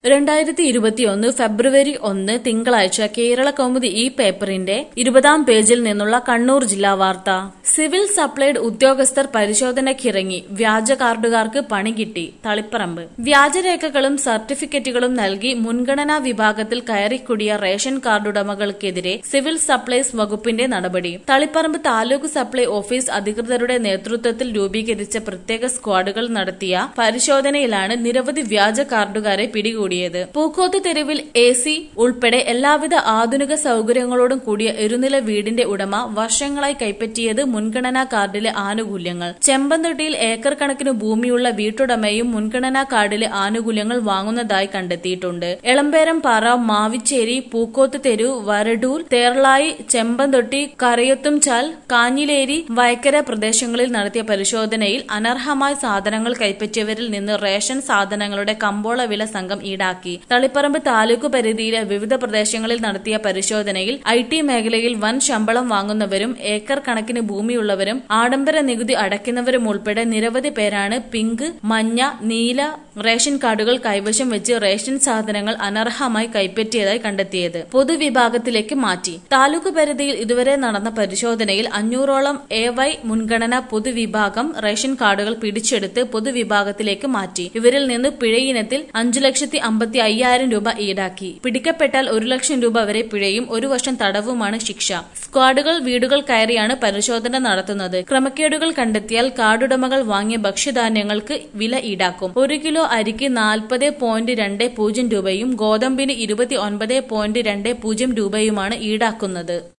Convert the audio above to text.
രണ്ടായിരത്തി ഇരുപത്തിയൊന്ന് ഫെബ്രുവരി ഒന്ന് തിങ്കളാഴ്ച കേരള കൗമുദി ഈ പേപ്പറിന്റെ ഇരുപതാം പേജിൽ നിന്നുള്ള കണ്ണൂർ ജില്ലാ വാർത്ത സിവിൽ സപ്ലൈഡ് ഉദ്യോഗസ്ഥർ പരിശോധനയ്ക്കിറങ്ങി വ്യാജ കാർഡുകാർക്ക് പണി കിട്ടി തളിപ്പറമ്പ് വ്യാജരേഖകളും സർട്ടിഫിക്കറ്റുകളും നൽകി മുൻഗണനാ വിഭാഗത്തിൽ കയറിക്കൂടിയ റേഷൻ കാർഡുടമകൾക്കെതിരെ സിവിൽ സപ്ലൈസ് വകുപ്പിന്റെ നടപടി തളിപ്പറമ്പ് താലൂക്ക് സപ്ലൈ ഓഫീസ് അധികൃതരുടെ നേതൃത്വത്തിൽ രൂപീകരിച്ച പ്രത്യേക സ്ക്വാഡുകൾ നടത്തിയ പരിശോധനയിലാണ് നിരവധി വ്യാജ കാർഡുകാരെ പിടികൂടിയത് പൂക്കോത്ത് തെരുവിൽ എ സി ഉൾപ്പെടെ എല്ലാവിധ ആധുനിക സൗകര്യങ്ങളോടും കൂടിയ ഇരുനില വീടിന്റെ ഉടമ വർഷങ്ങളായി കൈപ്പറ്റിയത് മുൻഗണനാ കാർഡിലെ ആനുകൂല്യങ്ങൾ ചെമ്പന്തൊട്ടിയിൽ ഏക്കർ കണക്കിന് ഭൂമിയുള്ള വീട്ടുടമയും മുൻഗണനാ കാർഡിലെ ആനുകൂല്യങ്ങൾ വാങ്ങുന്നതായി കണ്ടെത്തിയിട്ടുണ്ട് എളമ്പേരം പാറ മാവിച്ചേരി പൂക്കോത്ത് തെരു വരടൂർ തേർളായി ചെമ്പന്തൊട്ടി കരയത്തുംചാൽ കാഞ്ഞിലേരി വയക്കര പ്രദേശങ്ങളിൽ നടത്തിയ പരിശോധനയിൽ അനർഹമായ സാധനങ്ങൾ കൈപ്പറ്റിയവരിൽ നിന്ന് റേഷൻ സാധനങ്ങളുടെ കമ്പോള വില സംഘം ഈടാക്കി തളിപ്പറമ്പ് താലൂക്ക് പരിധിയിലെ വിവിധ പ്രദേശങ്ങളിൽ നടത്തിയ പരിശോധനയിൽ ഐ ടി മേഖലയിൽ വൻ ശമ്പളം വാങ്ങുന്നവരും ഏക്കർ കണക്കിന് ഭൂമിയുള്ളവരും ആഡംബര നികുതി അടയ്ക്കുന്നവരും ഉൾപ്പെടെ നിരവധി പേരാണ് പിങ്ക് മഞ്ഞ നീല റേഷൻ കാർഡുകൾ കൈവശം വെച്ച് റേഷൻ സാധനങ്ങൾ അനർഹമായി കൈപ്പറ്റിയതായി കണ്ടെത്തിയത് പൊതുവിഭാഗത്തിലേക്ക് മാറ്റി താലൂക്ക് പരിധിയിൽ ഇതുവരെ നടന്ന പരിശോധനയിൽ അഞ്ഞൂറോളം എ വൈ മുൻഗണനാ പൊതുവിഭാഗം റേഷൻ കാർഡുകൾ പിടിച്ചെടുത്ത് പൊതുവിഭാഗത്തിലേക്ക് മാറ്റി ഇവരിൽ നിന്ന് പിഴയിനത്തിൽ അഞ്ചു ലക്ഷത്തി അമ്പത്തി അയ്യായിരം രൂപ ഈടാക്കി പിടിക്കപ്പെട്ടാൽ ഒരു ലക്ഷം രൂപ വരെ പിഴയും ഒരു വർഷം തടവുമാണ് ശിക്ഷ സ്ക്വാഡുകൾ വീടുകൾ കയറിയാണ് പരിശോധന നടത്തുന്നത് ക്രമക്കേടുകൾ കണ്ടെത്തിയാൽ കാർഡുടമകൾ വാങ്ങിയ ഭക്ഷ്യധാന്യങ്ങൾക്ക് വില ഈടാക്കും ഒരു കിലോ അരിക്ക് നാൽപ്പത് പോയിന്റ് രണ്ട് പൂജ്യം രൂപയും ഗോതമ്പിന് ഇരുപത്തി ഒൻപത് പോയിന്റ് രണ്ട് പൂജ്യം രൂപയുമാണ് ഈടാക്കുന്നത്